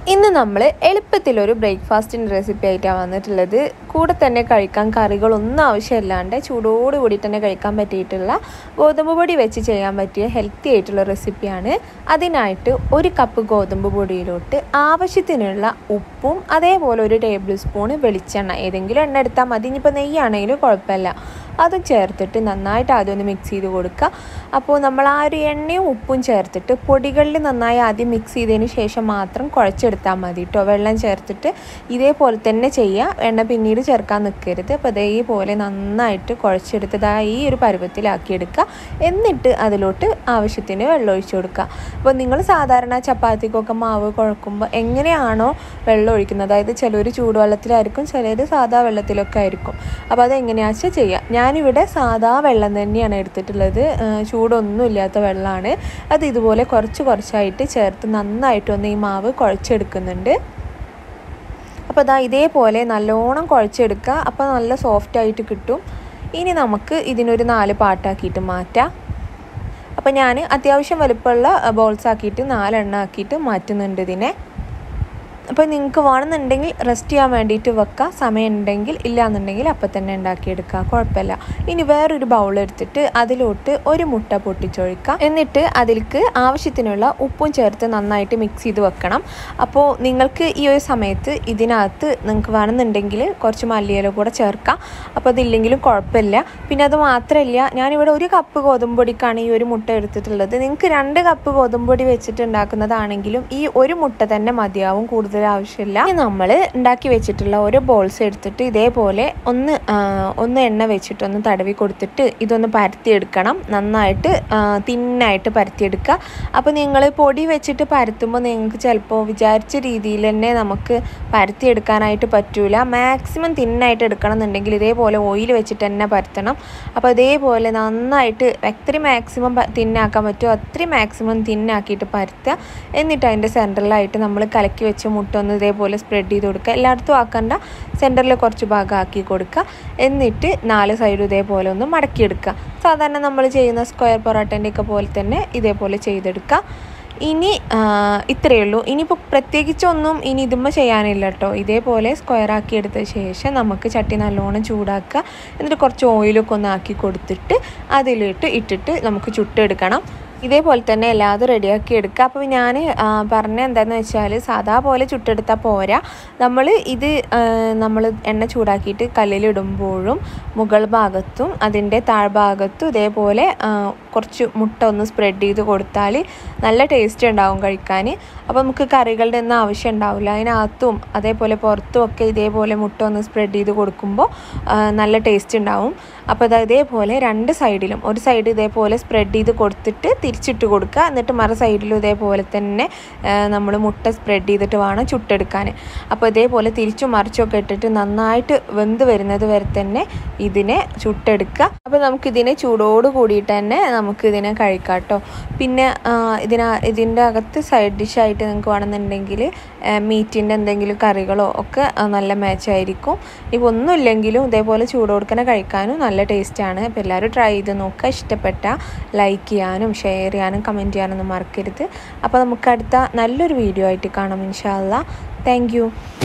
ഇന്ന് നമ്മൾ എളുപ്പത്തിലൊരു ബ്രേക്ക്ഫാസ്റ്റിൻ്റെ റെസിപ്പി ആയിട്ടാണ് വന്നിട്ടുള്ളത് കൂടെ തന്നെ കഴിക്കാൻ കറികളൊന്നും ആവശ്യമില്ലാണ്ട് ചൂടോട് കൂടി തന്നെ കഴിക്കാൻ പറ്റിയിട്ടുള്ള ഗോതമ്പ് പൊടി വെച്ച് ചെയ്യാൻ പറ്റിയ ഹെൽത്തി ആയിട്ടുള്ള റെസിപ്പിയാണ് അതിനായിട്ട് ഒരു കപ്പ് ഗോതമ്പ് പൊടിയിലോട്ട് ആവശ്യത്തിനുള്ള ഉപ്പും അതേപോലെ ഒരു ടേബിൾ സ്പൂൺ വെളിച്ചെണ്ണ ഏതെങ്കിലും എണ്ണ എടുത്താൽ മതി ഇനിയിപ്പോൾ നെയ്യാണെങ്കിലും കുഴപ്പമില്ല അതും ചേർത്തിട്ട് നന്നായിട്ട് ആദ്യം ഒന്ന് മിക്സ് ചെയ്ത് കൊടുക്കുക അപ്പോൾ നമ്മൾ ആ ഒരു എണ്ണയും ഉപ്പും ചേർത്തിട്ട് പൊടികളിൽ നന്നായി ആദ്യം മിക്സ് ചെയ്തതിന് ശേഷം മാത്രം കുഴച്ചെടുത്താൽ മതി കേട്ടോ വെള്ളം ചേർത്തിട്ട് ഇതേപോലെ തന്നെ ചെയ്യുക എണ്ണ പിന്നീട് ചേർക്കാൻ നിൽക്കരുത് അപ്പോൾ ഇതേപോലെ നന്നായിട്ട് കുഴച്ചെടുത്തത് ഈ ഒരു പരുവത്തിലാക്കിയെടുക്കുക എന്നിട്ട് അതിലോട്ട് ആവശ്യത്തിന് വെള്ളം ഒഴിച്ചു കൊടുക്കുക അപ്പോൾ നിങ്ങൾ സാധാരണ ചപ്പാത്തിക്കൊക്കെ മാവ് കുഴക്കുമ്പോൾ എങ്ങനെയാണോ വെള്ളം ഒഴിക്കുന്നത് അതായത് ചിലർ ചൂടുവെള്ളത്തിലായിരിക്കും ചിലർ സാധാ വെള്ളത്തിലൊക്കെ ആയിരിക്കും അപ്പോൾ അതെങ്ങനെയാണെന്ന് വെച്ചാൽ ചെയ്യുക ഞാനിവിടെ സാധാ വെള്ളം തന്നെയാണ് എടുത്തിട്ടുള്ളത് ചൂടൊന്നും ഇല്ലാത്ത വെള്ളമാണ് അത് ഇതുപോലെ കുറച്ച് കുറച്ചായിട്ട് ചേർത്ത് നന്നായിട്ടൊന്ന് ഈ മാവ് കുഴച്ചെടുക്കുന്നുണ്ട് അപ്പോൾ അതാ ഇതേപോലെ നല്ലോണം കുഴച്ചെടുക്കുക അപ്പോൾ നല്ല സോഫ്റ്റ് ആയിട്ട് കിട്ടും ഇനി നമുക്ക് ഇതിനൊരു നാല് പാട്ടാക്കിയിട്ട് മാറ്റാം അപ്പോൾ ഞാൻ അത്യാവശ്യം വലുപ്പമുള്ള ബോൾസ് ആക്കിയിട്ട് നാലെണ്ണ ആക്കിയിട്ട് മാറ്റുന്നുണ്ട് ഇതിനെ അപ്പോൾ നിങ്ങൾക്ക് വേണമെന്നുണ്ടെങ്കിൽ റെസ്റ്റ് ചെയ്യാൻ വേണ്ടിയിട്ട് വെക്കുക സമയം ഉണ്ടെങ്കിൽ ഇല്ലയെന്നുണ്ടെങ്കിൽ അപ്പം തന്നെ ഉണ്ടാക്കിയെടുക്കുക കുഴപ്പമില്ല ഇനി വേറൊരു ബൗൾ എടുത്തിട്ട് അതിലോട്ട് ഒരു മുട്ട പൊട്ടിച്ചൊഴിക്കുക എന്നിട്ട് അതിലേക്ക് ആവശ്യത്തിനുള്ള ഉപ്പും ചേർത്ത് നന്നായിട്ട് മിക്സ് ചെയ്ത് വെക്കണം അപ്പോൾ നിങ്ങൾക്ക് ഈ ഒരു സമയത്ത് ഇതിനകത്ത് നിങ്ങൾക്ക് വേണമെന്നുണ്ടെങ്കിൽ കുറച്ച് മല്ലിയില കൂടെ ചേർക്കാം അപ്പോൾ അതില്ലെങ്കിലും കുഴപ്പമില്ല പിന്നെ അത് മാത്രമല്ല ഞാനിവിടെ ഒരു കപ്പ് ഗോതമ്പ് പൊടിക്കാണ് ഈ ഒരു മുട്ട എടുത്തിട്ടുള്ളത് നിങ്ങൾക്ക് രണ്ട് കപ്പ് ഗോതമ്പ് പൊടി വെച്ചിട്ട് ഉണ്ടാക്കുന്നതാണെങ്കിലും ഈ ഒരു മുട്ട തന്നെ മതിയാവും കൂടുതൽ കൂടുതൽ ആവശ്യമില്ല ഇനി നമ്മൾ ഉണ്ടാക്കി വെച്ചിട്ടുള്ള ഓരോ ബോൾസ് എടുത്തിട്ട് ഇതേപോലെ ഒന്ന് ഒന്ന് എണ്ണ വെച്ചിട്ട് ഒന്ന് തടവി കൊടുത്തിട്ട് ഇതൊന്ന് പരത്തിയെടുക്കണം നന്നായിട്ട് തിന്നായിട്ട് പരത്തിയെടുക്കുക അപ്പോൾ നിങ്ങൾ പൊടി വെച്ചിട്ട് പരത്തുമ്പോൾ നിങ്ങൾക്ക് ചിലപ്പോൾ വിചാരിച്ച രീതിയിൽ തന്നെ നമുക്ക് പരത്തിയെടുക്കാനായിട്ട് പറ്റൂല മാക്സിമം തിന്നായിട്ട് എടുക്കണം എന്നുണ്ടെങ്കിൽ ഇതേപോലെ ഓയിൽ വെച്ചിട്ട് തന്നെ പരത്തണം അപ്പോൾ ഇതേപോലെ നന്നായിട്ട് എത്ര മാക്സിമം തിന്നാക്കാൻ പറ്റുമോ അത്രയും മാക്സിമം തിന്നാക്കിയിട്ട് പരത്തുക എന്നിട്ട് അതിൻ്റെ സെൻറ്ററിലായിട്ട് നമ്മൾ കലക്കി വെച്ച മുട്ട ഒന്ന് ഇതേപോലെ സ്പ്രെഡ് ചെയ്ത് കൊടുക്കുക എല്ലായിടത്തും ആക്കണ്ട സെൻറ്ററിൽ കുറച്ച് ഭാഗം ആക്കി കൊടുക്കുക എന്നിട്ട് നാല് സൈഡും ഇതേപോലെ ഒന്ന് മടക്കിയെടുക്കുക സാധാരണ നമ്മൾ ചെയ്യുന്ന സ്ക്വയർ പൊറോട്ടൻ്റെ ഒക്കെ പോലെ തന്നെ ഇതേപോലെ ചെയ്തെടുക്കുക ഇനി ഇത്രയേ ഉള്ളൂ ഇനിയിപ്പോൾ പ്രത്യേകിച്ചൊന്നും ഇനി ഇതുമ്മ ചെയ്യാനില്ല കേട്ടോ ഇതേപോലെ സ്ക്വയർ ആക്കി എടുത്ത ശേഷം നമുക്ക് ചട്ടി നല്ലോണം ചൂടാക്കുക എന്നിട്ട് കുറച്ച് ഓയിലൊക്കെ ഒന്ന് ആക്കി കൊടുത്തിട്ട് അതിലിട്ട് ഇട്ടിട്ട് നമുക്ക് ചുട്ടെടുക്കണം ഇതേപോലെ തന്നെ എല്ലാതും റെഡിയാക്കി എടുക്കുക അപ്പോൾ ഞാൻ പറഞ്ഞ എന്താണെന്ന് വെച്ചാൽ സാധാ പോലെ ചുട്ടെടുത്താൽ പോരാ നമ്മൾ ഇത് നമ്മൾ എണ്ണ ചൂടാക്കിയിട്ട് കല്ലിലിടുമ്പോഴും മുകൾ ഭാഗത്തും അതിൻ്റെ താഴ്ഭാഗത്തും ഇതേപോലെ കുറച്ച് മുട്ട ഒന്ന് സ്പ്രെഡ് ചെയ്ത് കൊടുത്താൽ നല്ല ടേസ്റ്റ് ഉണ്ടാവും കഴിക്കാൻ അപ്പോൾ നമുക്ക് കറികളുടെ ഒന്നും ആവശ്യം ഉണ്ടാവില്ല അതിനകത്തും അതേപോലെ പുറത്തും ഒക്കെ ഇതേപോലെ മുട്ട ഒന്ന് സ്പ്രെഡ് ചെയ്ത് കൊടുക്കുമ്പോൾ നല്ല ടേസ്റ്റ് ഉണ്ടാവും അപ്പോൾ അത് ഇതേപോലെ രണ്ട് സൈഡിലും ഒരു സൈഡ് ഇതേപോലെ സ്പ്രെഡ് ചെയ്ത് കൊടുത്തിട്ട് തിരിച്ചിട്ട് കൊടുക്കുക എന്നിട്ട് മറ സൈഡിലും ഇതേപോലെ തന്നെ നമ്മൾ മുട്ട സ്പ്രെഡ് ചെയ്തിട്ട് വേണം ചുട്ടെടുക്കാൻ അപ്പോൾ ഇതേപോലെ തിരിച്ചും മറിച്ചൊക്കെ ഇട്ടിട്ട് നന്നായിട്ട് വെന്ത് വരുന്നത് വരെ തന്നെ ഇതിനെ ചുട്ടെടുക്കുക അപ്പോൾ നമുക്കിതിനെ ചൂടോട് കൂടിയിട്ട് തന്നെ നമുക്ക് ഇതിനെ കഴിക്കാം കേട്ടോ പിന്നെ ഇതിന ഇതിൻ്റെ അകത്ത് സൈഡ് ഡിഷായിട്ട് നിങ്ങൾക്ക് വേണമെന്നുണ്ടെങ്കിൽ മീറ്റിൻ്റെ എന്തെങ്കിലും കറികളോ ഒക്കെ നല്ല മാച്ചായിരിക്കും ഇപ്പോൾ ഒന്നുമില്ലെങ്കിലും ഇതേപോലെ ചൂട് കൊടുക്കണ കഴിക്കാനും നല്ല ടേസ്റ്റാണ് അപ്പോൾ എല്ലാവരും ട്രൈ ചെയ്ത് നോക്കുക ഇഷ്ടപ്പെട്ട ലൈക്ക് ചെയ്യാനും ഷെയർ ചെയ്യാനും കമൻറ്റ് ചെയ്യാനൊന്നും മറക്കരുത് അപ്പോൾ നമുക്ക് അടുത്ത നല്ലൊരു വീഡിയോ ആയിട്ട് കാണാം ഇൻഷാല്ല താങ്ക്